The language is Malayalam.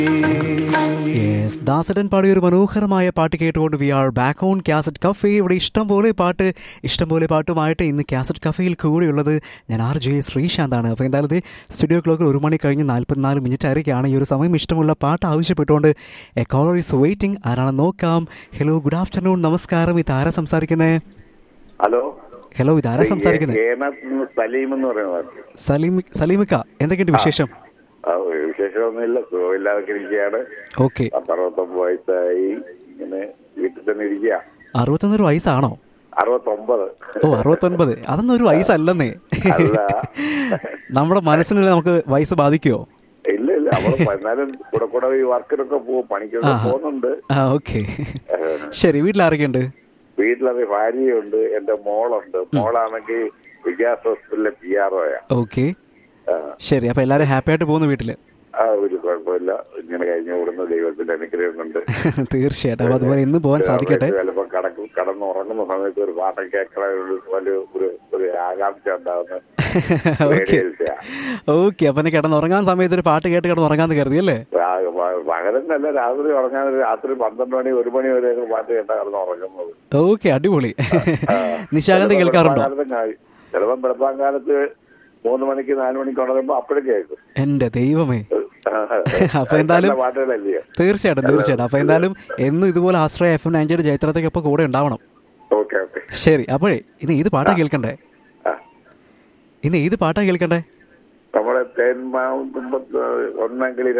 യെസ് ദാസടൻ പാടിയ ഒരു മനോഹരമായ പാട്ട് കേട്ടുകൊണ്ട് we are back on cassette cafe ഇവിടെ ഇഷ്ടംപോലെ പാട്ട് ഇഷ്ടംപോലെ പാട്ടുമായിട്ട് ഇന്ന് കാസറ്റ് കഫേയിൽ കൂടെയുള്ളത് ഞാൻ ആർ ജെ ശ്രീശാന്താണ് അപ്പോൾ എന്തായാലും ഇത് സ്റ്റുഡിയോ ക്ലോക്കിൽ ഒരു മണി കഴിഞ്ഞ് നാൽപ്പത്തിനാല് മിനിറ്റ് ആയിരിക്കുകയാണ് ഈ ഒരു സമയം ഇഷ്ടമുള്ള പാട്ട് ആവശ്യപ്പെട്ടുകൊണ്ട് എ കോളർ ഈസ് വെയിറ്റിംഗ് ആരാണെന്ന് നോക്കാം ഹലോ ഗുഡ് ആഫ്റ്റർനൂൺ നമസ്കാരം ഇത് ആരാ സംസാരിക്കുന്നത് ഹലോ ഹലോ ഇത് ആരാ സംസാരിക്കുന്നത് കേരളത്തിൽ നിന്ന് സലീം എന്ന് പറയുന്നത് സലീം സലീമിക്ക എന്തൊക്കെയുണ്ട് വിശേഷം ആ, ഒരു വിശേഷമൊന്നുമില്ല സുഖമില്ലാതെ ഇരിക്കുകയാണ് ഓക്കെ പത്തറുപത്തൊമ്പത് വയസ്സായി ഇങ്ങനെ വീട്ടിൽ തന്നെ ഇരിക്കുക അറുപത്തൊന്നൊരു വയസ്സാണോ അറുപത്തൊമ്പത് ഓ അറുപത്തൊൻപത് അതൊന്നും ഒരു വയസ്സല്ലെന്നേ അല്ല നമ്മുടെ മനസ്സിനല്ലേ നമുക്ക് വയസ്സ് ബാധിക്കുമോ ഇല്ല ഇല്ല അവള് എന്നാലും കൂടെ കൂടെ ഈ വർക്കിനൊക്കെ പോകും പണിക്കൊക്കെ ആഹാ. പോകുന്നുണ്ട് ആ ഓക്കെ ശരി വീട്ടിൽ ആരൊക്കെയുണ്ട് വീട്ടിലത് ഭാര്യയുണ്ട് എന്റെ മോളുണ്ട് മോളാണെങ്കിൽ വികാസ് ഹോസ്പിറ്റലിലെ പി ആർ ഒയാ ഓക്കെ ശരി അപ്പൊ എല്ലാരും ഹാപ്പി ആയിട്ട് പോകുന്നു വീട്ടില് ആ ഒരു കുഴപ്പമില്ല ഇങ്ങനെ കഴിഞ്ഞു കൂടുന്ന ദൈവത്തിന്റെ അനുഗ്രഹം കൊണ്ട് തീർച്ചയായിട്ടും അപ്പൊ അതുപോലെ ഇന്ന് പോകാൻ സാധിക്കട്ടെ ചിലപ്പോ കടക്ക് കടന്നുറങ്ങുന്ന സമയത്ത് ഒരു പാട്ട് കേൾക്കണ ഒരു ഒരു ഒരു ഒരു ആകാംക്ഷ ഉണ്ടാവുന്ന ഓക്കെ ഓക്കെ അപ്പൊ എന്നെ കിടന്നുറങ്ങാൻ സമയത്ത് ഒരു പാട്ട് കേട്ട് കിടന്നുറങ്ങാന്ന് കരുതി അല്ലേ പകലെന്നല്ല രാത്രി ഉറങ്ങാൻ രാത്രി പന്ത്രണ്ട് മണി ഒരു മണി വരെ പാട്ട് കേട്ടാ കിടന്നുറങ്ങുന്നത് ഓക്കെ അടിപൊളി നിശാഗന്ധി കേൾക്കാറുണ്ടോ ചിലപ്പം വെളുപ്പാങ്കാലത്ത് മൂന്ന് മണിക്ക് നാല് മണിക്ക് ഉണരുമ്പോ അപ്പോഴും കേൾക്കും എന്റെ ദൈവമേ അപ്പൊ എന്തായാലും നല്ല പാട്ടുകളല്ലയോ തീർച്ചയായിട്ടും തീർച്ചയായിട്ടും അപ്പൊ എന്തായാലും എന്നും ഇതുപോലെ ആശ്രയ എഫ് എം നയൻറ്റിയുടെ ജയത്രത്തേക്കൊപ്പം കൂടെ ഉണ്ടാവണം ഓക്കെ ഓക്കെ ശരി അപ്പോഴേ ഇന്ന് ഏത് പാട്ടാ കേൾക്കണ്ടേ ആ ഇന്ന് ഏത് പാട്ടാ കേൾക്കണ്ടേ നമ്മുടെ തേന്മാവുമ്പത്ത് ഒന്നെങ്കിൽ